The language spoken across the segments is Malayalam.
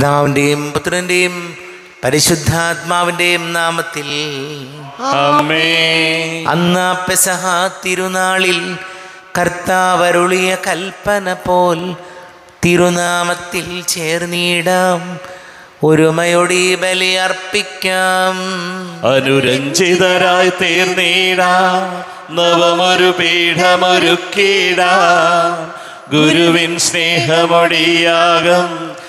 പിതാവിൻ്റെയും പുത്രൻ്റെയും പരിശുദ്ധാത്മാവിൻ്റെയും നാമത്തിൽ അമ്മേ അന്ന് പെസഹ തിരുനാളിൽ കർത്താവരുളിയ കൽപ്പന പോൽ തിരുനാമത്തിൽ ചേർന്നിടാം ഒരുമയൊടി ബലി അർപ്പിക്കാം അനുരഞ്ജിതരായി തീർന്നീടാ നവമൊരു പീഠമൊരുക്കീടാ ഗുരുവിൻ സ്നേഹമൊടിയാകം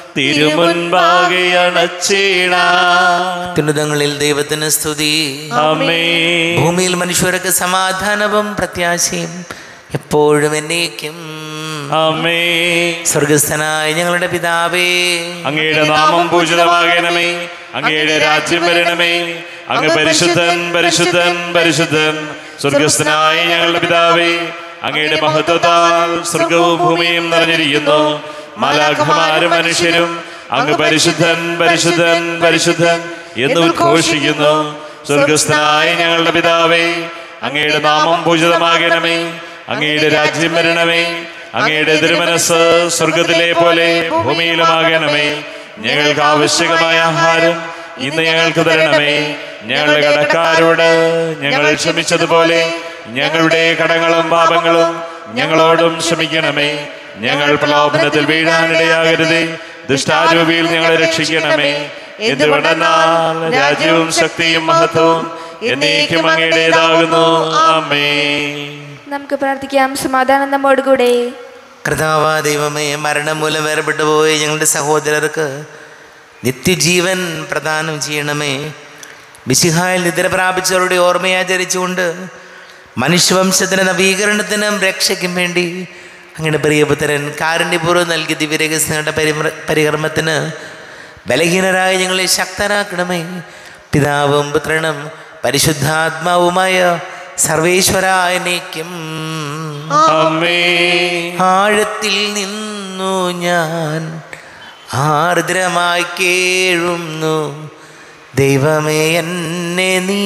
തിരുമുൻപാകെ അണച്ചീടാ അത്യുന്നതങ്ങളിൽ ദൈവത്തിന് സ്തുതി അമ്മേ ഭൂമിയിൽ മനുഷ്യർക്ക് സമാധാനവും പ്രത്യാശയും എപ്പോഴും എന്നേക്കും അമ്മേ സ്വർഗസ്ഥനായ ഞങ്ങളുടെ പിതാവേ അങ്ങയുടെ നാമം പൂജിതമാകണമേ അങ്ങയുടെ രാജ്യം വരണമേ അങ്ങ് പരിശുദ്ധൻ പരിശുദ്ധൻ പരിശുദ്ധൻ സ്വർഗസ്ഥനായ ഞങ്ങളുടെ പിതാവേ അങ്ങയുടെ മഹത്വത്താൽ സ്വർഗവും ഭൂമിയും നിറഞ്ഞിരിക്കുന്നു മാലാഖമാരും മനുഷ്യരും അങ്ങ് പരിശുദ്ധൻ പരിശുദ്ധൻ പരിശുദ്ധൻ എന്ന് ഉദ്ഘോഷിക്കുന്നു സ്വർഗസ്ഥനായ ഞങ്ങളുടെ പിതാവേ അങ്ങയുടെ നാമം പൂജിതമാകണമേ അങ്ങയുടെ രാജ്യം വരണമേ അങ്ങയുടെ തിരുമനസ് സ്വർഗത്തിലെ പോലെ ഭൂമിയിലുമാകണമേ ഞങ്ങൾക്ക് ആവശ്യകമായ ആഹാരം ഇന്ന് ഞങ്ങൾക്ക് തരണമേ ഞങ്ങളുടെ കടക്കാരോട് ഞങ്ങൾ ക്ഷമിച്ചതുപോലെ ഞങ്ങളുടെ കടങ്ങളും പാപങ്ങളും ഞങ്ങളോടും ക്ഷമിക്കണമേ ഞങ്ങൾ പ്രലോഭനത്തിൽ വീഴാനിടയാകരുതേ ദുഷ്ടാരൂപിയിൽ ഞങ്ങളെ രക്ഷിക്കണമേ എന്തുകൊണ്ടെന്നാൽ രാജ്യവും ശക്തിയും മഹത്വവും എന്നേക്കും അങ്ങയുടേതാകുന്നു അമ്മേ നമുക്ക് പ്രാർത്ഥിക്കാം സമാധാനം നമ്മോടുകൂടെ കർത്താവ ദൈവമേ മരണം മൂലം വേർപെട്ടു പോയ ഞങ്ങളുടെ സഹോദരർക്ക് നിത്യജീവൻ പ്രദാനം ചെയ്യണമേ മിശിഹായിൽ നിദ്ര പ്രാപിച്ചവരുടെ ഓർമ്മയാചരിച്ചുകൊണ്ട് മനുഷ്യവംശത്തിന് നവീകരണത്തിനും രക്ഷയ്ക്കും വേണ്ടി അങ്ങയുടെ പ്രിയപുത്രൻ കാരുണ്യപൂർവ്വം നൽകിയ ദിവ്യരഹസ്യങ്ങളുടെ പരിമ പരികർമ്മത്തിന് ബലഹീനരായ ഞങ്ങളെ ശക്തരാക്കണമേ പിതാവും പുത്രനും പരിശുദ്ധാത്മാവുമായ സർവേശ്വരായനേക്കും അമ്മേ ആഴത്തിൽ നിന്നു ഞാൻ ആർദ്രമായി കേഴുന്നു ദൈവമേ എന്നെ നീ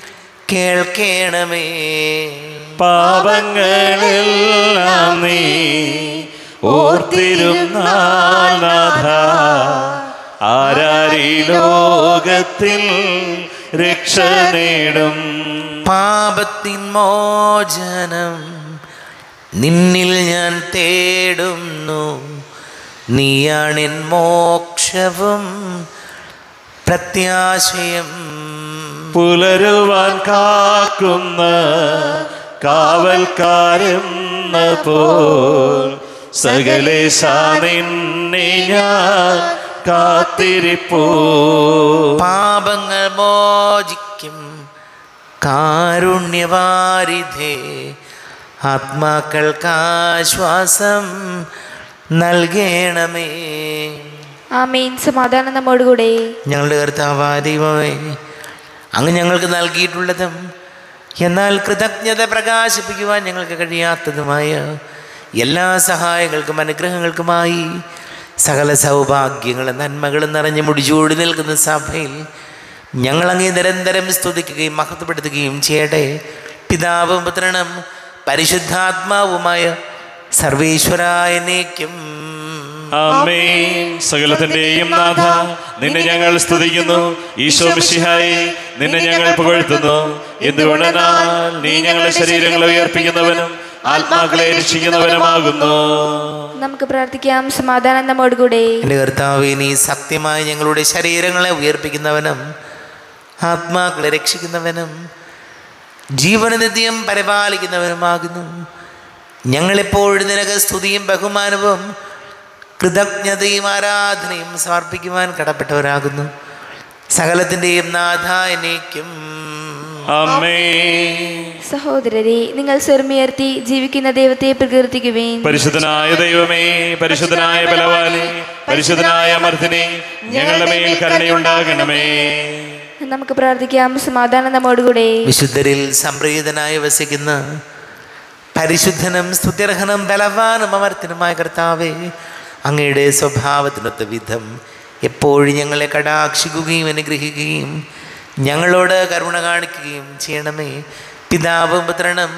കേൾക്കണമേ പാപങ്ങളെല്ലാം നീ ഓർത്തിരുന്നാൽ നാഥ ആരാരീ ലോകത്തിൽ രക്ഷ നേടും പാപത്തിൻ മോചനം നിന്നിൽ ഞാൻ തേടുന്നു നീയാണെൻ മോക്ഷവും പ്രത്യാശയം പുലരുവാൻ കാക്കുന്ന കാവൽക്കാരെന്ന പോൽ സകലേശ നിന്നെ ഞാൻ കാത്തിരിപ്പൂ പാപങ്ങൾ മോചിക്കും കാരുണ്യവാരിധേ ആത്മാക്കൾക്കാശ്വാസം നൽകണമേ ആമേൻ സമാധാനം നമ്മോടുകൂടെ ഞങ്ങളുടെ കർത്താവായ ദൈവമേ അങ്ങ് ഞങ്ങൾക്ക് നൽകിയിട്ടുള്ളതും എന്നാൽ കൃതജ്ഞത പ്രകാശിപ്പിക്കുവാൻ ഞങ്ങൾക്ക് കഴിയാത്തതുമായ എല്ലാ സഹായങ്ങൾക്കും അനുഗ്രഹങ്ങൾക്കുമായി സകല സൗഭാഗ്യങ്ങളും നന്മകളും നിറഞ്ഞ് മുടിചൂടി നിൽക്കുന്ന സഭയിൽ ഞങ്ങളങ്ങേ നിരന്തരം സ്തുതിക്കുകയും മഹത്വപ്പെടുത്തുകയും ചെയ്യട്ടെ പിതാവും പുത്രനും പരിശുദ്ധാത്മാവുമായ സർവേശ്വരായനേക്കും ആമേൻ സകലത്തിന്റെയും നാഥ നിന്നെ ഞങ്ങൾ സ്തുതിക്കുന്നു ഈശോ മിശിഹായി നിന്നെ ഞങ്ങൾ പുകഴ്ത്തുന്നു എന്തുകൊണ്ടെന്നാൽ നീ ഞങ്ങളുടെ ശരീരങ്ങളെ ഉയർപ്പിക്കുന്നവനും ആത്മാക്കളെ രക്ഷിക്കുന്നവനുമാകുന്നു നമുക്ക് പ്രാർത്ഥിക്കാം സമാധാനം നമ്മോടുകൂടെ എൻ്റെ കർത്താവെ നീ സത്യമായി ഞങ്ങളുടെ ശരീരങ്ങളെ ഉയർപ്പിക്കുന്നവനും ആത്മാക്കളെ രക്ഷിക്കുന്നവനും ജീവനനിത്യം പരിപാലിക്കുന്നവനുമാകുന്നു ഞങ്ങളെപ്പോഴും നിനക്ക് സ്തുതിയും ബഹുമാനവും കൃതജ്ഞതയും ആരാധനയും സമർപ്പിക്കുവാൻ കടപ്പെട്ടവരാകുന്നു സകലത്തിൻ്റെയും നാഥ എന്നേക്കും അമ്മേ സഹോദരരെ നിങ്ങൾ സ്വരമുയർത്തി ജീവിക്കുന്ന ദൈവത്തെ പ്രകീർത്തിക്കുവേൻ പരിശുദ്ധനായ ദൈവമേ പരിശുദ്ധനായ ബലവാനെ പരിശുദ്ധനായ അമർത്തിനെ ഞങ്ങളുടെ മേൽ കരുണയുണ്ടാകണമേ നമുക്ക് പ്രാർത്ഥിക്കാം സമാധാനം നമ്മോടുകൂടെ വിശുദ്ധരിൽ സംപ്രീതനായി വസിക്കുന്ന പരിശുദ്ധനും സ്തുത്യർഹനും ബലവാനും അമർത്തനുമായ കർത്താവേ അങ്ങയുടെ സ്വഭാവത്തിനൊത്ത വിധം എപ്പോഴും ഞങ്ങളെ കടാക്ഷിക്കുകയും അനുഗ്രഹിക്കുകയും ഞങ്ങളോട് കരുണ കാണിക്കുകയും ചെയ്യണമേ പിതാവും പുത്രനും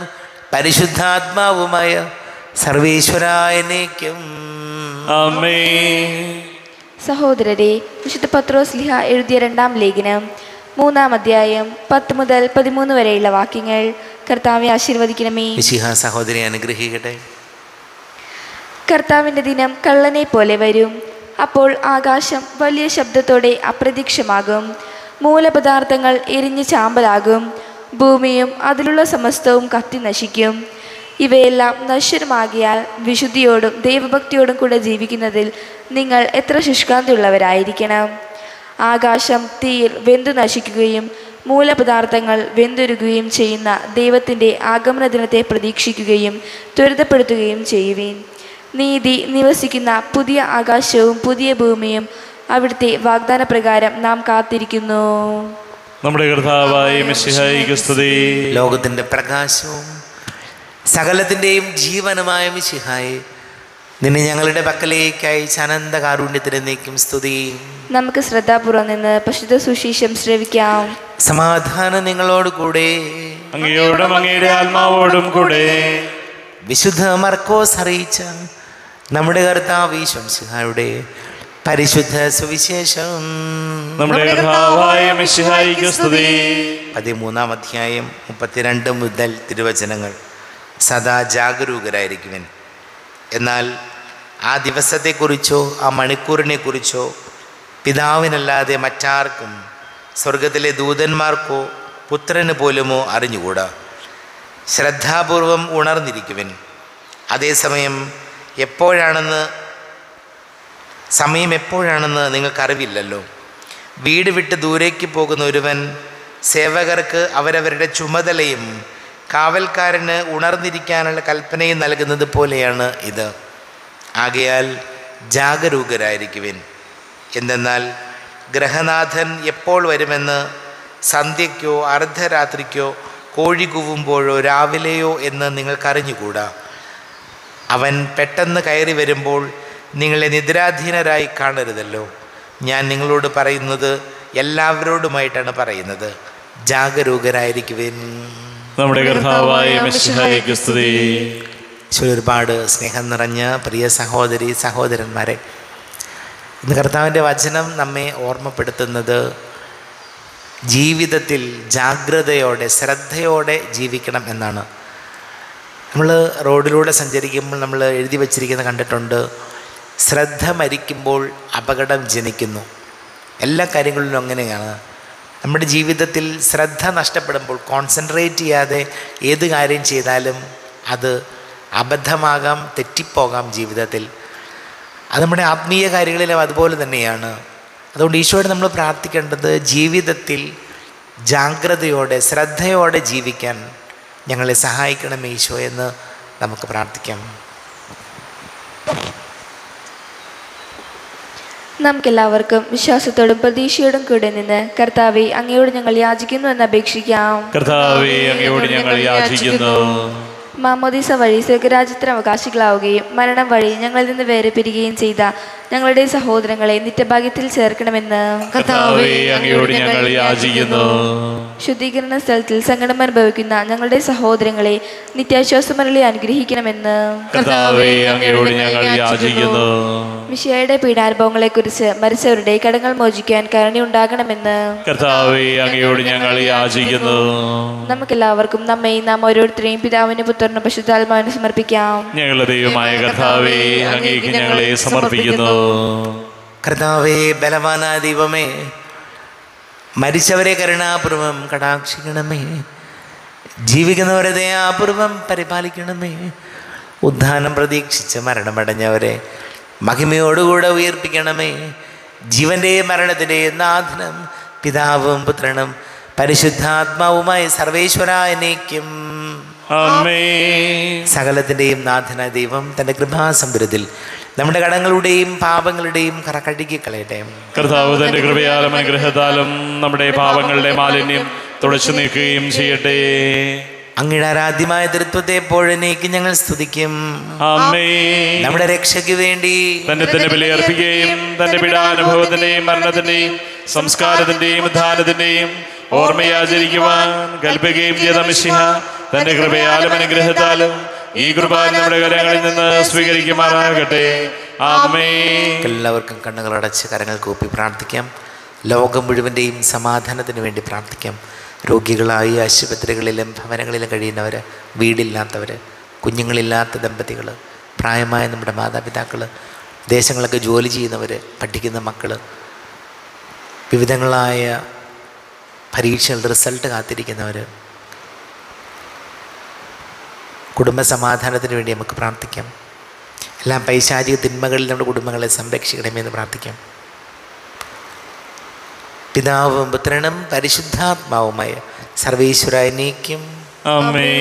പരിശുദ്ധാത്മാവുമായ സർവേശ്വരായനേക്കും അമ്മേ സഹോദരരെ വിശുദ്ധ പത്രോസ് ലിഹ എഴുതിയ രണ്ടാം ലേഖനം മൂന്നാം അധ്യായം പത്ത് മുതൽ പതിമൂന്ന് വരെയുള്ള വാക്യങ്ങൾ കർത്താവെ ആശീർവദിക്കണമേ മിശിഹ സഹോദരി അനുഗ്രഹിക്കട്ടെ കർത്താവിൻ്റെ ദിനം കള്ളനെ പോലെ വരും അപ്പോൾ ആകാശം വലിയ ശബ്ദത്തോടെ അപ്രത്യക്ഷമാകും മൂലപദാർത്ഥങ്ങൾ എരിഞ്ഞ് ചാമ്പലാകും ഭൂമിയും അതിലുള്ള സമസ്തവും കത്തി നശിക്കും ഇവയെല്ലാം നശ്വരമാകിയാൽ വിശുദ്ധിയോടും ദൈവഭക്തിയോടും കൂടെ ജീവിക്കുന്നതിൽ നിങ്ങൾ എത്ര ശുഷ്കാന്തിയുള്ളവരായിരിക്കണം ആകാശം തീർ വെന്തു നശിക്കുകയും മൂലപദാർത്ഥങ്ങൾ വെന്തുരുകുകയും ചെയ്യുന്ന ദൈവത്തിൻ്റെ ആഗമന ദിനത്തെ പ്രതീക്ഷിക്കുകയും ത്വരിതപ്പെടുത്തുകയും ചെയ്യുവിൻ നീതി നിവസിക്കുന്ന പുതിയ ആകാശവും പുതിയ ഭൂമിയും അവിടുത്തെ വാഗ്ദാന പ്രകാരം നാം കാത്തിരിക്കുന്നു നമ്മുടെ കർത്താവായ മിശിഹായിക്ക് സ്തുതി ലോകത്തിൻ്റെ പ്രകാശവും സകലത്തിൻ്റെയും ജീവനുമായ മിശിഹായി നിന്നെ ഞങ്ങളുടെ പക്കലേക്ക് അയച്ച അനന്ത കാരുണ്യത്തിന് നീക്കും സ്തുതി നമുക്ക് ശ്രദ്ധാപൂർവം നിന്ന് പശുദ്ധ സുശീഷം ശ്രവിക്കാം സമാധാനം നിങ്ങളോട് കൂടെ അങ്ങയോടും അങ്ങയുടെ ആത്മാവോടും കൂടെ വിശുദ്ധ മർക്കോസ് അറിയിച്ച നമ്മുടെ കർത്താവ് ഈശ്വംസിഹായുടെ പരിശുദ്ധ സുവിശേഷം നമ്മുടെ കർത്താവായ മിശിഹായിക്ക് സ്തുതി പതിമൂന്നാം അധ്യായം മുപ്പത്തിരണ്ട് മുതൽ തിരുവചനങ്ങൾ സദാ ജാഗരൂകരായിരിക്കുവൻ എന്നാൽ ആ ദിവസത്തെക്കുറിച്ചോ ആ മണിക്കൂറിനെക്കുറിച്ചോ പിതാവിനല്ലാതെ മറ്റാർക്കും സ്വർഗത്തിലെ ദൂതന്മാർക്കോ പുത്രന് പോലുമോ അറിഞ്ഞുകൂടാ ശ്രദ്ധാപൂർവം ഉണർന്നിരിക്കുവൻ അതേസമയം എപ്പോഴാണെന്ന് സമയം എപ്പോഴാണെന്ന് നിങ്ങൾക്കറിവില്ലല്ലോ വീട് വിട്ട് ദൂരേക്ക് പോകുന്ന ഒരുവൻ സേവകർക്ക് അവരവരുടെ ചുമതലയും കാവൽക്കാരന് ഉണർന്നിരിക്കാനുള്ള കൽപ്പനയും നൽകുന്നത് പോലെയാണ് ഇത് ആകയാൽ ജാഗരൂകരായിരിക്കുവിൻ എന്തെന്നാൽ ഗ്രഹനാഥൻ എപ്പോൾ വരുമെന്ന് സന്ധ്യയ്ക്കോ അർദ്ധരാത്രിക്കോ കോഴി കൂവുമ്പോഴോ രാവിലെയോ എന്ന് നിങ്ങൾക്കറിഞ്ഞുകൂടാ അവൻ പെട്ടെന്ന് കയറി വരുമ്പോൾ നിങ്ങളെ നിദ്രാധീനരായി കാണരുതല്ലോ ഞാൻ നിങ്ങളോട് പറയുന്നത് എല്ലാവരോടുമായിട്ടാണ് പറയുന്നത് ജാഗരൂകരായിരിക്കുവിൻ നമ്മുടെ കർത്താവായ മിശിഹായിക്ക് സ്തുതി ഈശോയിൽ ഒരുപാട് സ്നേഹം നിറഞ്ഞ പ്രിയ സഹോദരി സഹോദരന്മാരെ ഇന്ന് കർത്താവിൻ്റെ വചനം നമ്മെ ഓർമ്മപ്പെടുത്തുന്നത് ജീവിതത്തിൽ ജാഗ്രതയോടെ ശ്രദ്ധയോടെ ജീവിക്കണം എന്നാണ് നമ്മൾ റോഡിലൂടെ സഞ്ചരിക്കുമ്പോൾ നമ്മൾ എഴുതി വച്ചിരിക്കുന്നത് കണ്ടിട്ടുണ്ട് ശ്രദ്ധ മരിക്കുമ്പോൾ അപകടം ജനിക്കുന്നു എല്ലാ കാര്യങ്ങളിലും അങ്ങനെയാണ് നമ്മുടെ ജീവിതത്തിൽ ശ്രദ്ധ നഷ്ടപ്പെടുമ്പോൾ കോൺസെൻട്രേറ്റ് ചെയ്യാതെ ഏത് കാര്യം ചെയ്താലും അത് അബദ്ധമാകാം തെറ്റിപ്പോകാം ജീവിതത്തിൽ അത് നമ്മുടെ ആത്മീയ കാര്യങ്ങളിലും അതുപോലെ തന്നെയാണ് അതുകൊണ്ട് ഈശോയോട് നമ്മൾ പ്രാർത്ഥിക്കേണ്ടത് ജീവിതത്തിൽ ജാഗ്രതയോടെ ശ്രദ്ധയോടെ ജീവിക്കാൻ ഞങ്ങളെ സഹായിക്കണം ഈശോ എന്ന് നമുക്ക് പ്രാർത്ഥിക്കാം നമുക്കെല്ലാവർക്കും വിശ്വാസത്തോടും പ്രതീക്ഷയോടും കൂടെ നിന്ന് കർത്താവെ അങ്ങയോട് ഞങ്ങൾ യാചിക്കുന്നു എന്ന് അപേക്ഷിക്കാം കർത്താവെ അങ്ങയോട് ഞങ്ങൾ യാചിക്കുന്നു മാമോദീസ വഴി സ്വർഗരാജ്യത്തിന് അവകാശികളാവുകയും മരണം വഴി ഞങ്ങളിൽ നിന്ന് വേറെ പിരികുകയും ചെയ്ത ഞങ്ങളുടെ സഹോദരങ്ങളെ നിത്യഭാഗ്യത്തിൽ ചേർക്കണമെന്ന് കർത്താവെ അങ്ങയോട് ഞങ്ങൾ യാചിക്കുന്നു ശുദ്ധീകരണ സ്ഥലത്തിൽ സങ്കടം അനുഭവിക്കുന്ന ഞങ്ങളുടെ സഹോദരങ്ങളെ നിത്യാശ്വാസമരളി അനുഗ്രഹിക്കണമെന്ന് കർത്താവെ അങ്ങയോട് ഞങ്ങൾ യാചിക്കുന്നു മിഷയുടെ പീഡാനുഭവങ്ങളെക്കുറിച്ച് മരിച്ചവരുടെ കടങ്ങൾ മോചിക്കാൻ കരുണയുണ്ടാകണമെന്ന് കർത്താവെ അങ്ങയോട് ഞങ്ങൾ യാചിക്കുന്നു നമുക്കെല്ലാവർക്കും നമ്മയും നാം ഓരോരുത്തരെയും പിതാവിന് പുത്രനും പശുദ്ധാത്മാവിന് സമർപ്പിക്കാം ഞങ്ങളുടെ ദൈവമായ കർത്താവെ അങ്ങേക്ക് ഞങ്ങളെ സമർപ്പിക്കുന്നു കർത്താവേ ബലവാനായ ദൈവമേ മരിച്ചവരെ കരുണാപൂർവം കടാക്ഷിക്കണമേ ജീവിക്കുന്നവരെ ദയാപൂർവം പരിപാലിക്കണമേ ഉദ്ധാനം പ്രതീക്ഷിച്ച് മരണമടഞ്ഞവരെ മഹിമയോടുകൂടെ ഉയർപ്പിക്കണമേ ജീവൻ്റെയും മരണത്തിൻ്റെയും നാഥനം പിതാവും പുത്രനും പരിശുദ്ധാത്മാവുമായി സർവേശ്വരായനേക്കും അമ്മേ സകലത്തിൻ്റെയും നാഥനായ ദൈവം തൻ്റെ കൃപാസമ്പരത്തിൽ നമ്മുടെ കടങ്ങളുടെയും പാപങ്ങളുടെയും കറ കഴുകി കളയട്ടെ കർത്താവ് തന്റെ കൃപയാലും അനുഗ്രഹത്താലും നമ്മുടെ പാപങ്ങളുടെ മാലിന്യം തുടച്ചു നീക്കുകയും ചെയ്യട്ടെ അങ്ങയുടെ ആരാധ്യമായ തൃത്വത്തെ എപ്പോഴേക്ക് ഞങ്ങൾ സ്തുതിക്കും അമ്മേ നമ്മുടെ രക്ഷയ്ക്ക് വേണ്ടി തന്നെ തന്നെ ബലിയർപ്പിക്കുകയും തന്റെ പീഡാനുഭവത്തിന്റെയും മരണത്തിന്റെയും സംസ്കാരത്തിന്റെയും ഉദ്ധാനത്തിന്റെയും ഓർമ്മയാചരിക്കുവാൻ കൽപ്പിക്കുകയും ചെയ്ത മിശിഹ തന്റെ കൃപയാലും അനുഗ്രഹത്താലും ഈ കുർബാന നമ്മുടെ കരങ്ങളിൽ നിന്ന് സ്വീകരിക്കുമാറാകട്ടെ ആമേ എല്ലാവർക്കും കണ്ണുകൾ അടച്ച് കരങ്ങൾ കൂപ്പി പ്രാർത്ഥിക്കാം ലോകം മുഴുവൻ്റെയും സമാധാനത്തിന് വേണ്ടി പ്രാർത്ഥിക്കാം രോഗികളായി ആശുപത്രികളിലും ഭവനങ്ങളിലും കഴിയുന്നവർ വീടില്ലാത്തവർ കുഞ്ഞുങ്ങളില്ലാത്ത ദമ്പതികൾ പ്രായമായ നമ്മുടെ മാതാപിതാക്കൾ ദേശങ്ങളൊക്കെ ജോലി ചെയ്യുന്നവർ പഠിക്കുന്ന മക്കൾ വിവിധങ്ങളായ പരീക്ഷകളുടെ റിസൾട്ട് കാത്തിരിക്കുന്നവർ കുടുംബ സമാധാനത്തിന് വേണ്ടി നമുക്ക് പ്രാർത്ഥിക്കാം എല്ലാം പൈശാചിക തിന്മകളിൽ നമ്മുടെ കുടുംബങ്ങളെ സംരക്ഷിക്കണമെന്ന് പ്രാർത്ഥിക്കാം പിതാവും പുത്രനും പരിശുദ്ധാത്മാവുമായ സർവീശ്വരനേക്കും ആമേ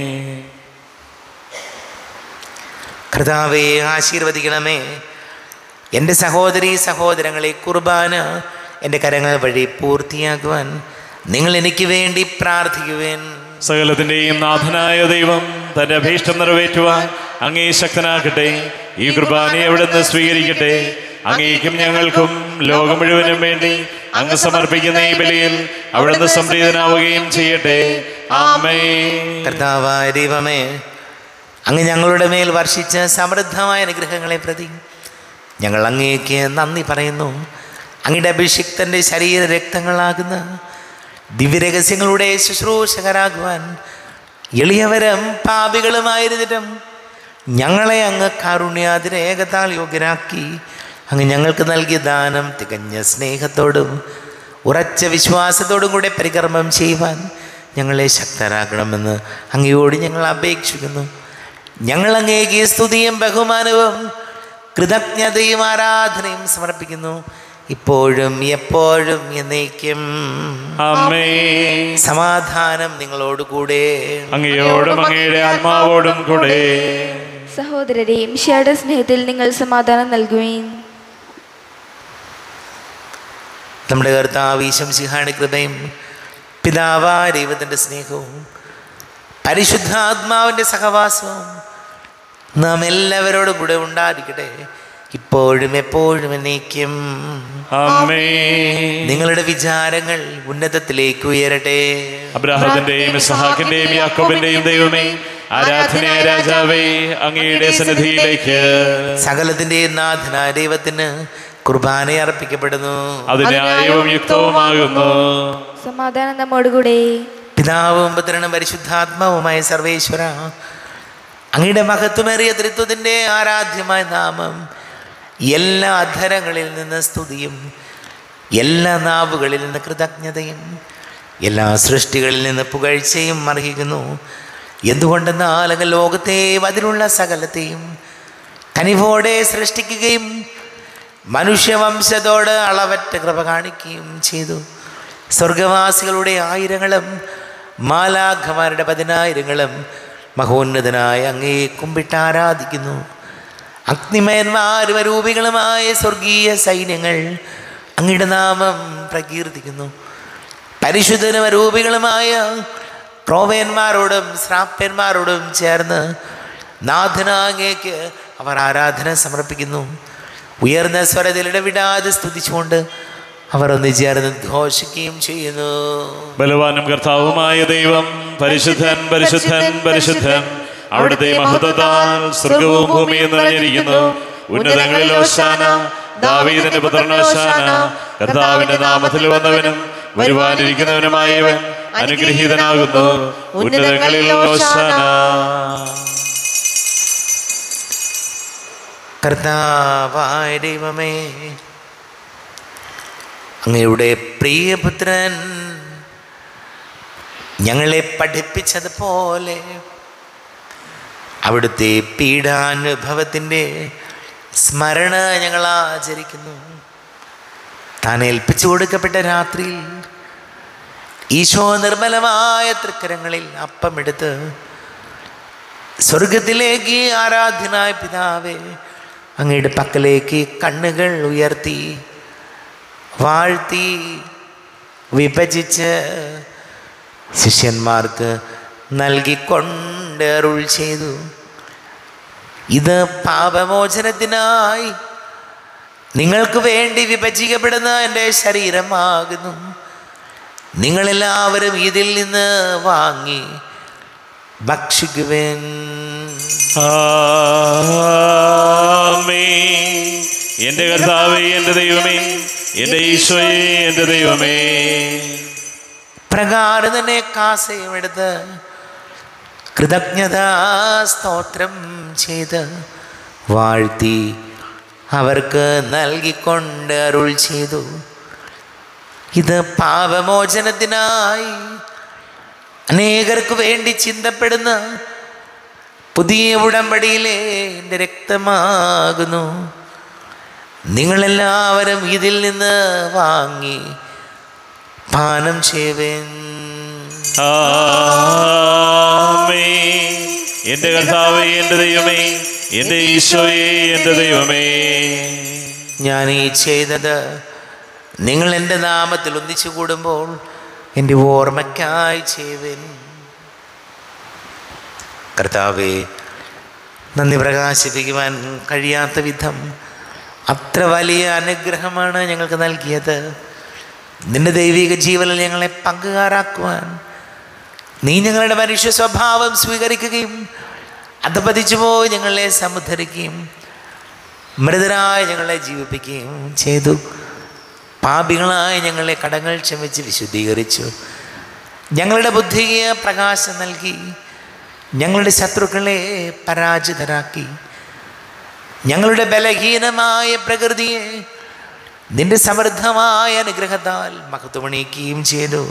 കർത്താവെ ആശീർവദിക്കണമേ എൻ്റെ സഹോദരി സഹോദരങ്ങളെ കുർബാന എൻ്റെ കരങ്ങൾ വഴി പൂർത്തിയാക്കുവാൻ നിങ്ങൾ എനിക്ക് വേണ്ടി പ്രാർത്ഥിക്കുവേൻ സകലത്തിന്റെയും നാഥനായ ദൈവം തന്റെ അഭീഷ്ടം നിറവേറ്റുവാൻ അങ്ങേ ശക്തനാക്കട്ടെ ഈ കുർബാനയെ അവിടുന്ന് സ്വീകരിക്കട്ടെ അങ്ങേക്കും ഞങ്ങൾക്കും ലോകം മുഴുവനും വേണ്ടി അങ്ങ് സമർപ്പിക്കുന്ന ഈ ബലിയിൽ അവിടുന്ന് സംപ്രീതനാവുകയും ചെയ്യട്ടെ ആമേ കർത്താവായ ദൈവമേ അങ്ങ് ഞങ്ങളുടെ മേൽ വർഷിച്ച സമൃദ്ധമായ അനുഗ്രഹങ്ങളെ പ്രതി ഞങ്ങൾ അങ്ങേക്ക് നന്ദി പറയുന്നു അങ്ങയുടെ അഭിഷിക്തൻ്റെ ശരീര രക്തങ്ങളാകുന്ന ദിവ്യരഹസ്യങ്ങളുടെ ശുശ്രൂഷകരാകുവാൻ എളിയവരും പാപികളുമായിരുന്നിട്ടും ഞങ്ങളെ അങ്ങ് കാരുണ്യാതിര ഏകതാൾ യോഗ്യരാക്കി അങ്ങ് ഞങ്ങൾക്ക് നൽകിയ ദാനം തികഞ്ഞ സ്നേഹത്തോടും ഉറച്ച വിശ്വാസത്തോടും കൂടെ പരികർമ്മം ചെയ്യുവാൻ ഞങ്ങളെ ശക്തരാക്കണമെന്ന് അങ്ങയോട് ഞങ്ങൾ അപേക്ഷിക്കുന്നു ഞങ്ങൾ അങ്ങേക്ക് സ്തുതിയും ബഹുമാനവും കൃതജ്ഞതയും ആരാധനയും സമർപ്പിക്കുന്നു ഇപ്പോഴും എപ്പോഴും എന്നേക്കും ആമേ സമാധാനം നിങ്ങളോട് കൂടെ അങ്ങയോടും അങ്ങയുടെ ആത്മാവോടും കൂടെ സഹോദരരെയും ഷയുടെ സ്നേഹത്തിൽ നിങ്ങൾ സമാധാനം നൽകുകയും നമ്മുടെ കർത്താവ് ഈശംസിഹാണി കൃപയും പിതാവായ ദൈവത്തിൻ്റെ സ്നേഹവും പരിശുദ്ധാത്മാവിൻ്റെ സഹവാസവും നാം എല്ലാവരോടും കൂടെ ഉണ്ടായിരിക്കട്ടെ ഇപ്പോഴും എപ്പോഴും എന്നേക്കും ആമേ നിങ്ങളുടെ വിചാരങ്ങൾ ഉന്നതത്തിലേക്ക് ഉയരട്ടെ അബ്രാഹത്തിന്റെയും ഇസ്ഹാക്കിന്റെയും യാക്കോബിന്റെയും ദൈവമേ ആരാധനയായ രാജാവേ അങ്ങയുടെ സന്നിധിയിലേക്ക് സകലത്തിൻ്റെ നാഥനായ ദൈവത്തിന് കുർബാന അർപ്പിക്കപ്പെടുന്നു അത് ന്യായവും യുക്തവുമാകുന്നു സമാധാനം നമ്മോടുകൂടെ പിതാവും പുത്രനും പരിശുദ്ധാത്മാവുമായ സർവേശ്വര അങ്ങയുടെ മഹത്വമേറിയ ത്രിത്വത്തിൻ്റെ ആരാധ്യമായ നാമം എല്ലാ അധരങ്ങളിൽ നിന്ന് സ്തുതിയും എല്ലാ നാവുകളിൽ നിന്ന് കൃതജ്ഞതയും എല്ലാ സൃഷ്ടികളിൽ നിന്ന് പുകഴ്ചയും അർഹിക്കുന്നു എന്തുകൊണ്ടെന്നാൽ അങ്ങ് ലോകത്തെയും അതിലുള്ള സകലത്തെയും കനിവോടെ സൃഷ്ടിക്കുകയും മനുഷ്യവംശത്തോട് അളവറ്റ കൃപ കാണിക്കുകയും ചെയ്തു സ്വർഗവാസികളുടെ ആയിരങ്ങളും മാലാഖമാരുടെ പതിനായിരങ്ങളും മഹോന്നതനായ അങ്ങേ കുമ്പിട്ട് ആരാധിക്കുന്നു അഗ്നിമയന്മാരും അരൂപികളുമായ സ്വർഗീയ സൈന്യങ്ങൾ അങ്ങയുടെ നാമം പ്രകീർത്തിക്കുന്നു പരിശുദ്ധനും അരൂപികളുമായ ക്രോവേന്മാരോടും ശ്രാപ്യന്മാരോടും ചേർന്ന് നാഥനാങ്ങേക്ക് അവർ ആരാധന സമർപ്പിക്കുന്നു ഉയർന്ന സ്വരത്തിൽ ഇടവിടാതെ സ്തുതിച്ചുകൊണ്ട് അവർ ഒന്ന് ചേർന്ന് ഘോഷിക്കുകയും ചെയ്യുന്നു ബലവാനും കർത്താവുമായ ദൈവം പരിശുദ്ധൻ പരിശുദ്ധൻ പരിശുദ്ധൻ അവിടുത്തെ മഹത്വത്താൽ സ്വർഗവും ഭൂമിയും നിറഞ്ഞിരിക്കുന്നു ഉന്നതങ്ങളിൽ ഓശാന ദാവീദിന്റെ പുത്രനോശാന കർത്താവിന്റെ നാമത്തിൽ വന്നവനും വരുവാനിരിക്കുന്നവനുമായവൻ അനുഗ്രഹീതനാകുന്നു ഉന്നതങ്ങളിൽ ഓശാന കർത്താവായ ദൈവമേ അങ്ങയുടെ പ്രിയപുത്രൻ ഞങ്ങളെ പഠിപ്പിച്ചതുപോലെ അവിടുത്തെ പീഡാനുഭവത്തിൻ്റെ സ്മരണ ഞങ്ങൾ ആചരിക്കുന്നു താൻ ഏൽപ്പിച്ചു കൊടുക്കപ്പെട്ട രാത്രിയിൽ ഈശോ നിർമ്മലമായ തൃക്കരങ്ങളിൽ അപ്പമെടുത്ത് സ്വർഗത്തിലേക്ക് ആരാധ്യനായ പിതാവേ അങ്ങയുടെ പക്കലേക്ക് കണ്ണുകൾ ഉയർത്തി വാഴ്ത്തി വിഭജിച്ച് ശിഷ്യന്മാർക്ക് നൽകിക്കൊണ്ട് അരുൾ ചെയ്തു ഇത് പാപമോചനത്തിനായി നിങ്ങൾക്ക് വേണ്ടി വിഭജിക്കപ്പെടുന്ന എൻ്റെ ശരീരമാകുന്നു നിങ്ങളെല്ലാവരും ഇതിൽ നിന്ന് വാങ്ങി ഭക്ഷിക്കുവേൻ ആമേ എന്റെ കർത്താവേ എന്റെ ദൈവമേ എന്റെ ഈശോയെ എന്റെ ദൈവമേ പ്രകാരം തന്നെ കാസയും എടുത്ത് കൃതജ്ഞതാ സ്തോത്രം ചെയ്ത് വാഴ്ത്തി അവർക്ക് നൽകിക്കൊണ്ട് അരുൾ ചെയ്തു ഇത് പാപമോചനത്തിനായി അനേകർക്ക് വേണ്ടി ചിന്തപ്പെടുന്ന പുതിയ ഉടമ്പടിയിലെ എൻ്റെ രക്തമാകുന്നു നിങ്ങളെല്ലാവരും ഇതിൽ നിന്ന് വാങ്ങി പാനം ചെയ്യുവേൻ ആമേ എന്റെ കർത്താവേ എന്റെ ദൈവമേ എന്റെ ഈശോയെ എന്റെ ദൈവമേ ഞാൻ ഈ ചെയ്തത് നിങ്ങൾ എൻ്റെ നാമത്തിൽ ഒന്നിച്ചു കൂടുമ്പോൾ എൻ്റെ ഓർമ്മയ്ക്കായി ചെയ്യുവേൻ കർത്താവെ നന്ദി പ്രകാശിപ്പിക്കുവാൻ കഴിയാത്ത വിധം അത്ര വലിയ അനുഗ്രഹമാണ് ഞങ്ങൾക്ക് നൽകിയത് നിന്റെ ദൈവിക ജീവനിൽ ഞങ്ങളെ പങ്കുകാരാക്കുവാൻ നീ ഞങ്ങളുടെ മനുഷ്യ സ്വഭാവം സ്വീകരിക്കുകയും അധപതിച്ചു പോയി ഞങ്ങളെ സമുദ്ധരിക്കുകയും മൃതരായി ഞങ്ങളെ ജീവിപ്പിക്കുകയും ചെയ്തു പാപികളായി ഞങ്ങളെ കടങ്ങൾ ക്ഷമിച്ച് വിശുദ്ധീകരിച്ചു ഞങ്ങളുടെ ബുദ്ധിക്ക് പ്രകാശം നൽകി ഞങ്ങളുടെ ശത്രുക്കളെ പരാജിതരാക്കി ഞങ്ങളുടെ ബലഹീനമായ പ്രകൃതിയെ നിന്റെ സമൃദ്ധമായ അനുഗ്രഹത്താൽ മഹത്വമണിയിക്കുകയും ചെയ്തു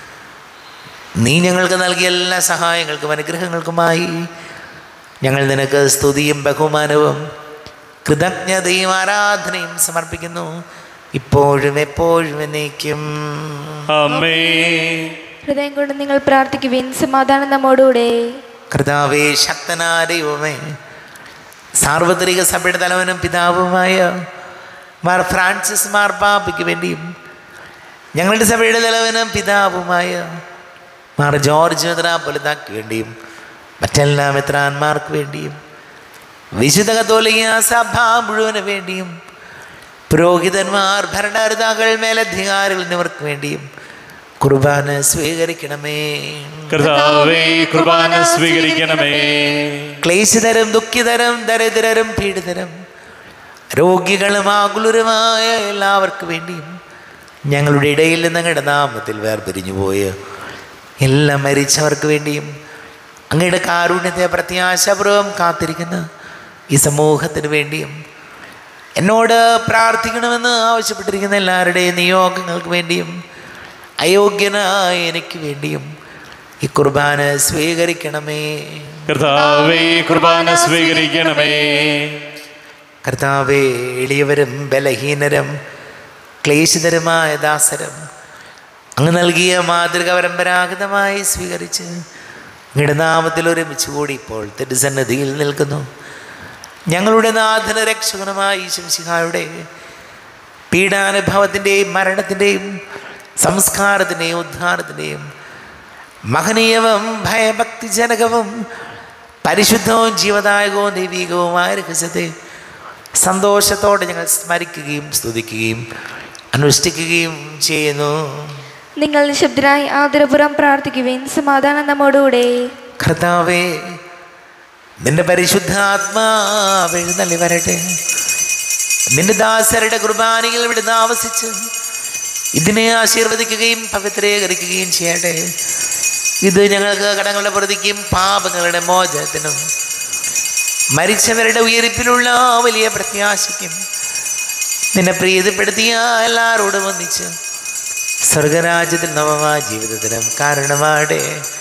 നീ ഞങ്ങൾക്ക് നൽകിയ എല്ലാ സഹായങ്ങൾക്കും അനുഗ്രഹങ്ങൾക്കുമായി ഞങ്ങൾ നിനക്ക് സ്തുതിയും ബഹുമാനവും കൃതജ്ഞതയും ആരാധനയും സമർപ്പിക്കുന്നു ഇപ്പോഴും എപ്പോഴും എന്നേക്കും അമ്മേ ഹൃദയം കൊണ്ട് നിങ്ങൾ പ്രാർത്ഥിക്കുവിൻ സമാധാനം നമ്മോടുകൂടെ കർത്താവേ ശക്തനായ ദൈവമേ സാർവത്രിക സഭയുടെ തലവനും പിതാവുമായ മാർ ഫ്രാൻസിസ് മാർ പാപ്പയ്ക്ക് വേണ്ടിയും ഞങ്ങളുടെ സഭയുടെ തലവനും പിതാവുമായ മാർ ജോർജ് മെത്രാപ്പൊലിതാക്ക് വേണ്ടിയും മറ്റെല്ലാ മെത്രാന്മാർക്ക് വേണ്ടിയും വിശുദ്ധ കത്തോലിക്ക സഭ മുഴുവന് വേണ്ടിയും പുരോഹിതന്മാർ ഭരണകർത്താക്കൾ മേലധികാരികൾ എന്നിവർക്ക് വേണ്ടിയും കുർബാന സ്വീകരിക്കണമേ കർത്താവേ കുർബാന സ്വീകരിക്കണമേ ക്ലേശിതരും ദുഃഖിതരും ദരിദ്രരും പീഡിതരും രോഗികളും ആകുലരുമായ എല്ലാവർക്കും വേണ്ടിയും ഞങ്ങളുടെ ഇടയിൽ നിന്ന് അങ്ങയുടെ നാമത്തിൽ വേർപിരിഞ്ഞു പോയ എല്ലാം മരിച്ചവർക്ക് വേണ്ടിയും അങ്ങയുടെ കാരുണ്യത്തെ പ്രത്യാശപൂർവം കാത്തിരിക്കുന്ന ഈ സമൂഹത്തിന് വേണ്ടിയും എന്നോട് പ്രാർത്ഥിക്കണമെന്ന് ആവശ്യപ്പെട്ടിരിക്കുന്ന എല്ലാവരുടെയും നിയോഗങ്ങൾക്ക് വേണ്ടിയും അയോഗ്യനായ എനിക്ക് വേണ്ടിയും ഈ കുർബാന സ്വീകരിക്കണമേ കർത്താവേ കുർബാന സ്വീകരിക്കണമേ കർത്താവേ എളിയവരും ബലഹീനരും ക്ലേശിതരുമായ ദാസരും അങ്ങ് നൽകിയ മാതൃക പരമ്പരാഗതമായി സ്വീകരിച്ച് അങ്ങയുടെ നാമത്തിൽ ഒരുമിച്ച് കൂടി ഇപ്പോൾ തിരുസന്നിധിയിൽ നിൽക്കുന്നു ഞങ്ങളുടെ നാഥന രക്ഷകനുമായ ഈശംസിഹായുടെ പീഡാനുഭവത്തിൻ്റെയും മരണത്തിൻ്റെയും സംസ്കാരത്തിൻ്റെയും ഉദ്ധാരത്തിൻ്റെയും മഹനീയവും ഭയഭക്തിജനകവും പരിശുദ്ധവും ജീവദായകവും ദൈവികവുമായ രഹസ്യത്തെ സന്തോഷത്തോടെ ഞങ്ങൾ സ്മരിക്കുകയും സ്തുതിക്കുകയും അനുഷ്ഠിക്കുകയും ചെയ്യുന്നു നിങ്ങൾ നിശബ്ദരായി ആദരപുരം പ്രാർത്ഥിക്കുവിൻ സമാധാനം നമ്മോടുകൂടെ കർത്താവേ നിന്റെ പരിശുദ്ധാത്മാവ് എഴുന്നള്ളി വരട്ടെ നിന്റെ ദാസരുടെ കുർബാനയിൽ ഇവിടെ താമസിച്ച് ഇതിനെ ആശീർവദിക്കുകയും പവിത്രീകരിക്കുകയും ചെയ്യട്ടെ ഇത് ഞങ്ങൾക്ക് കടങ്ങളുടെ പ്രതിക്കും പാപങ്ങളുടെ മോചനത്തിനും മരിച്ചവരുടെ ഉയർപ്പിലുള്ള വലിയ പ്രത്യാശയ്ക്കും നിന്നെ പ്രീതിപ്പെടുത്തിയ എല്ലാവരോടും ഒന്നിച്ച് സ്വർഗരാജ്യത്തിൽ നവമായ ജീവിതത്തിനും കാരണമാടെ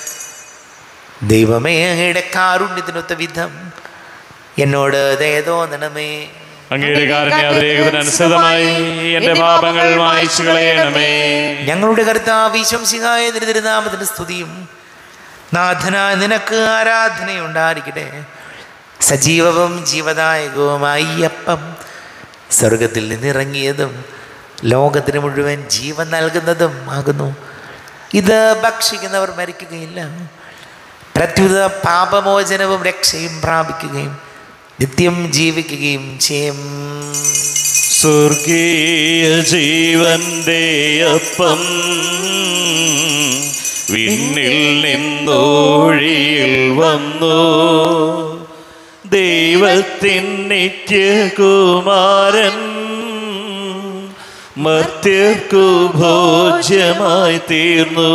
ദൈവമേ അങ്ങയുടെ കാരുണ്യത്തിനൊത്ത വിധം എന്നോട് ദയ തോന്നണമേ അങ്ങയുടെ കാരുണ്യാതിരേകത്തിനനുസൃതമായി എന്റെ പാപങ്ങൾ മായ്ച്ചു കളയണമേ ഞങ്ങളുടെ കർത്താവ് ഈശംസിഹായ നിന്റെ തിരുനാമത്തിന് സ്തുതിയും നാഥനായ നിനക്ക് ആരാധനയുണ്ടായിരിക്കട്ടെ സജീവവും ജീവദായകവുമായ ഈ അപ്പം സ്വർഗത്തിൽ നിന്നിറങ്ങിയതും ലോകത്തിന് മുഴുവൻ ജീവൻ നൽകുന്നതും ആകുന്നു ഇത് ഭക്ഷിക്കുന്നവർ മരിക്കുകയില്ല പ്രത്യുത പാപമോചനവും രക്ഷയും പ്രാപിക്കുകയും നിത്യം ജീവിക്കുകയും ചെയ്യും സ്വർഗീയ ജീവന്റെ അപ്പം വിണ്ണിൽ നിന്നോഴിയിൽ വന്നു ദൈവത്തിൻ നിത്യകുമാരൻ മർത്യർക്കു ഭോജ്യമായി തീർന്നു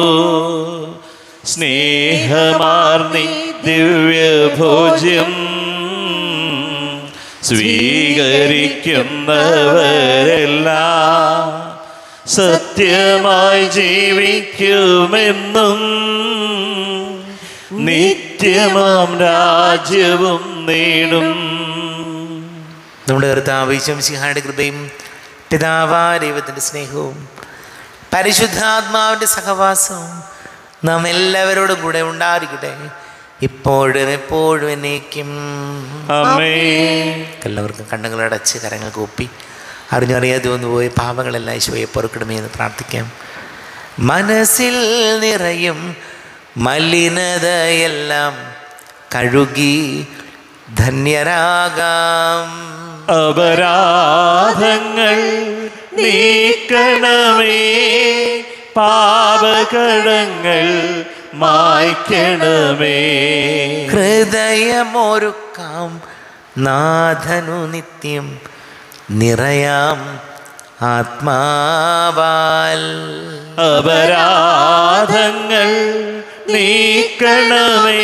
സ്നേഹമാർന്നി ദിവ്യഭോജ്യം സ്വീകരിക്കുന്നവരെല്ലാം സത്യമായി ജീവിക്കുമെന്നും നിത്യമാം രാജ്യവും നേടും നമ്മുടെ കർത്താവിശ്വം സിഹായുടെ കൃപയും പിതാവാ ദൈവത്തിൻ്റെ സ്നേഹവും പരിശുദ്ധാത്മാവിൻ്റെ സഹവാസവും നാം എല്ലാവരോടും കൂടെ ഉണ്ടായിരിക്കട്ടെ ഇപ്പോഴും എപ്പോഴും എന്നേക്കും അമ്മേ എല്ലാവർക്കും കണ്ണുകളടച്ച് കരങ്ങൾ കൂപ്പി അറിഞ്ഞറിയാതെ വന്നു പോയ പാപങ്ങളെല്ലാം ഈശോയെ പൊറുക്കണമേ എന്ന് പ്രാർത്ഥിക്കാം മനസ്സിൽ നിറയും മലിനതയെല്ലാം കഴുകി ധന്യരാകാം അപരാധങ്ങൾ നീക്കണമേ പാപകടങ്ങൾ മായ്ക്കണമേ ഹൃദയമൊരുക്കാം നാഥനു നിത്യം നിറയാം ആത്മാവാൽ അപരാധങ്ങൾ നീക്കണമേ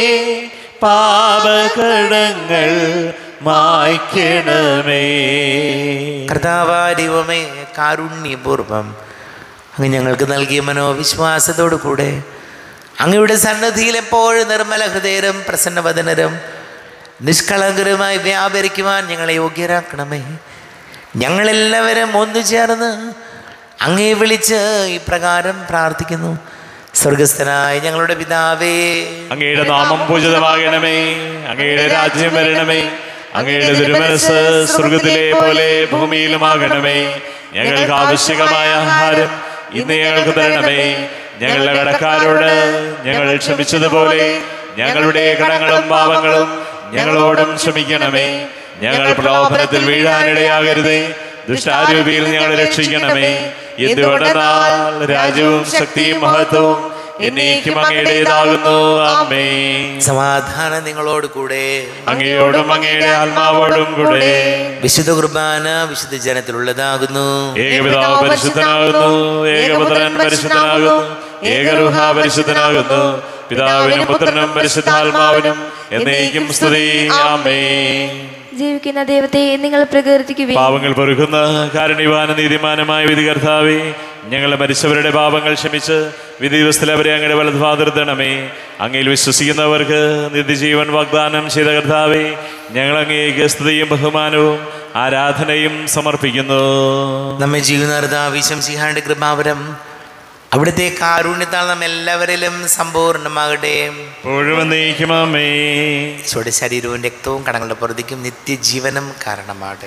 പാപകടങ്ങൾ മായ്ക്കണമേ കർത്താവാരിവമേ കാരുണ്യപൂർവം അങ്ങ് ഞങ്ങൾക്ക് നൽകിയ മനോവിശ്വാസത്തോടു കൂടെ അങ്ങയുടെ സന്നദ്ധിയിൽ എപ്പോഴും നിർമ്മല ഹൃദയരും പ്രസന്നവദനരും നിഷ്കളങ്കരുമായി വ്യാപരിക്കുവാൻ ഞങ്ങളെ യോഗ്യരാക്കണമേ ഞങ്ങളെല്ലാവരും ഒന്നു ചേർന്ന് അങ്ങേ വിളിച്ച് ഇപ്രകാരം പ്രാർത്ഥിക്കുന്നു സ്വർഗസ്ഥനായ ഞങ്ങളുടെ പിതാവേ അങ്ങയുടെ നാമം പൂജിതമാകണമേ അങ്ങയുടെ രാജ്യം വരണമേ അങ്ങയുടെ തിരുമനസ് സ്വർഗത്തിലെ പോലെ ഭൂമിയിലുമാകണമേ ഞങ്ങൾക്ക് ആവശ്യകമായ ആഹാരം ഇന്ന് ഞങ്ങൾക്ക് തരണമേ ഞങ്ങളുടെ കടക്കാരോട് ഞങ്ങൾ ക്ഷമിച്ചതുപോലെ ഞങ്ങളുടെ കടങ്ങളും പാപങ്ങളും ഞങ്ങളോടും ക്ഷമിക്കണമേ ഞങ്ങൾ പ്രലോഭനത്തിൽ വീഴാനിടയാകരുതേ ദുഷ്ടാരൂപിയിൽ ഞങ്ങളെ രക്ഷിക്കണമേ എന്തുകൊണ്ടെന്നാൽ രാജ്യവും ശക്തിയും മഹത്വവും എന്നേക്കും അങ്ങയുടേതാകുന്നു അമ്മേ സമാധാനം നിങ്ങളോട് കൂടെ അങ്ങയോടും അങ്ങയുടെ ആത്മാവോടും കൂടെ വിശുദ്ധ കുർബാന വിശുദ്ധ ജനത്തിലുള്ളതാകുന്നു ഏകപിതാവ് പരിശുദ്ധനാകുന്നു ഏകപുത്രൻ പരിശുദ്ധനാകുന്നു ഏകരുഹ പരിശുദ്ധനാകുന്നു പിതാവിനും പുത്രനും പരിശുദ്ധാത്മാവിനും എന്നേക്കും സ്തുതി ആമേ ജീവിക്കുന്ന ദൈവത്തെ നിങ്ങൾ പ്രകീർത്തിക്കുവിൻ പാവങ്ങൾ പൊറുക്കുന്ന കാരുണ്യവാന നീതിമാനമായ വിധി കർത്താവേ ഞങ്ങളെ മരിച്ചവരുടെ പാപങ്ങൾ ക്ഷമിച്ച് വിധി ദിവസത്തിൽ അവരെ അങ്ങയുടെ വലതുഭാതിർത്തണമേ അങ്ങയിൽ വിശ്വസിക്കുന്നവർക്ക് നിത്യജീവൻ വാഗ്ദാനം ചെയ്ത കർത്താവേ ഞങ്ങൾ അങ്ങേക്ക് സ്തുതിയും ബഹുമാനവും ആരാധനയും സമർപ്പിക്കുന്നു നമ്മെ ജീവനാർദ്ദാവിശം സിഹാന്റെ കൃപാവരം അവിടുത്തെ കാരുണ്യത്താൽ നാം എല്ലാവരിലും സമ്പൂർണ്ണമാകട്ടെ എപ്പോഴും എന്നേക്കുമാമേ ഈശോയുടെ ശരീരവും രക്തവും കടങ്ങളുടെ പുറത്തേക്കും നിത്യജീവനം കാരണമാകട്ടെ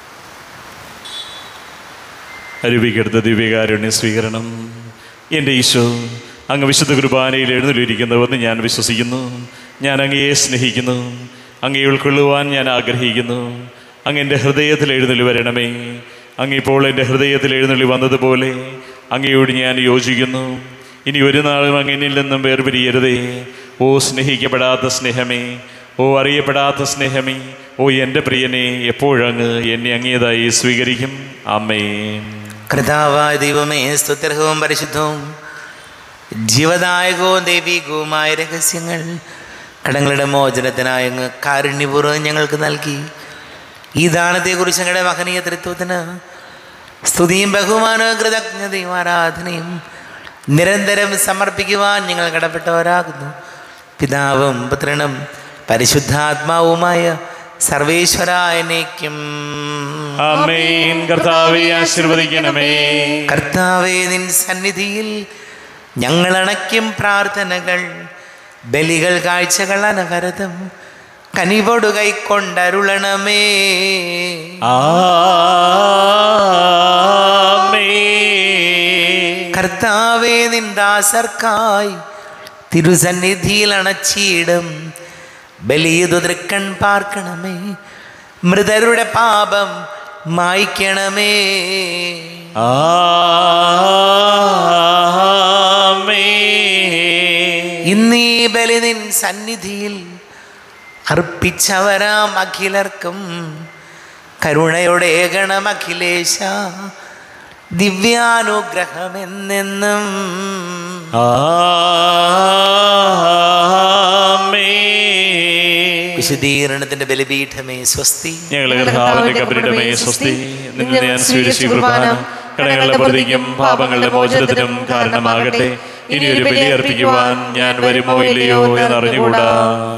അരുവിക്കെടുത്ത ദിവ്യകാരുണ്യ സ്വീകരണം എൻ്റെ ഈശോ അങ്ങ് വിശുദ്ധ കുർബാനയിൽ എഴുന്നള്ളിരിക്കുന്നുവെന്ന് ഞാൻ വിശ്വസിക്കുന്നു ഞാൻ അങ്ങയെ സ്നേഹിക്കുന്നു അങ്ങയെ ഉൾക്കൊള്ളുവാൻ ഞാൻ ആഗ്രഹിക്കുന്നു അങ്ങ് എൻ്റെ ഹൃദയത്തിൽ എഴുന്നള്ളി വരണമേ അങ്ങിപ്പോൾ എൻ്റെ ഹൃദയത്തിൽ എഴുന്നള്ളി വന്നതുപോലെ അങ്ങയോട് ഞാൻ യോജിക്കുന്നു ഇനി ഒരു നാളും അങ്ങനിൽ നിന്നും വേർപിരിയരുതേ ഓ സ്നേഹിക്കപ്പെടാത്ത സ്നേഹമേ ഓ അറിയപ്പെടാത്ത സ്നേഹമേ ഓ എൻ്റെ പ്രിയനെ എപ്പോഴങ്ങ് എന്നെ അങ്ങേതായി സ്വീകരിക്കും അമ്മേ കർത്താവായ ദൈവമേ സ്തുത്യർഹവും പരിശുദ്ധവും ജീവദായകവും ദൈവികവുമായ രഹസ്യങ്ങൾ കടങ്ങളുടെ മോചനത്തിനായ അങ്ങ് കാരുണ്യപൂർവ്വം ഞങ്ങൾക്ക് നൽകി ഈ ദാനത്തെക്കുറിച്ച് ഞങ്ങളുടെ മഹനീയ തൃത്വത്തിന് സ്തുതിയും ബഹുമാനവും കൃതജ്ഞതയും ആരാധനയും നിരന്തരം സമർപ്പിക്കുവാൻ ഞങ്ങൾ കടപ്പെട്ടവരാകുന്നു പിതാവും പുത്രനും പരിശുദ്ധാത്മാവുമായ സർവേശ്വരായനേക്കും അമ്മേൻ കർത്താവെ ആശീർവദിക്കണമേ കർത്താവേ നിൻ സന്നിധിയിൽ ഞങ്ങൾ അണയ്ക്കും പ്രാർത്ഥനകൾ ബലികൾ കാഴ്ചകൾ അനവരതം കനിവോടു കൈക്കൊണ്ടരുളണമേ ആമേൻ. കർത്താവേ നിൻ ദാസർക്കായി തിരുസന്നിധിയിൽ അണച്ചിടും ബലിയതു തൃക്കൺ പാർക്കണമേ മൃതരുടെ പാപം മായ്ക്കണമേ ആമേൻ. ബലി നിൻ സന്നിധിയിൽ അർപ്പിച്ചവരാം അഖിലർക്കും കരുണയുടെ ഏകണം അഖിലേശ ദിവ്യാനുഗ്രഹമെന്നെന്നും ആമേൻ. വിശുദ്ധീകരണത്തിന്റെ ബലിപീഠമേ സ്വസ്തി ഞങ്ങളുടെ കർത്താവിന്റെ കബരിടമേ സ്വസ്തി നിന്നെ ഞാൻ സ്വീകരിച്ച കുർബാന കടങ്ങളുടെ പ്രതിക്കും പാപങ്ങളുടെ മോചനത്തിനും കാരണമാകട്ടെ ഇനി ഒരു ബലി അർപ്പിക്കുവാൻ ഞാൻ വരുമോ ഇല്ലയോ എന്നറിഞ്ഞുകൂടാ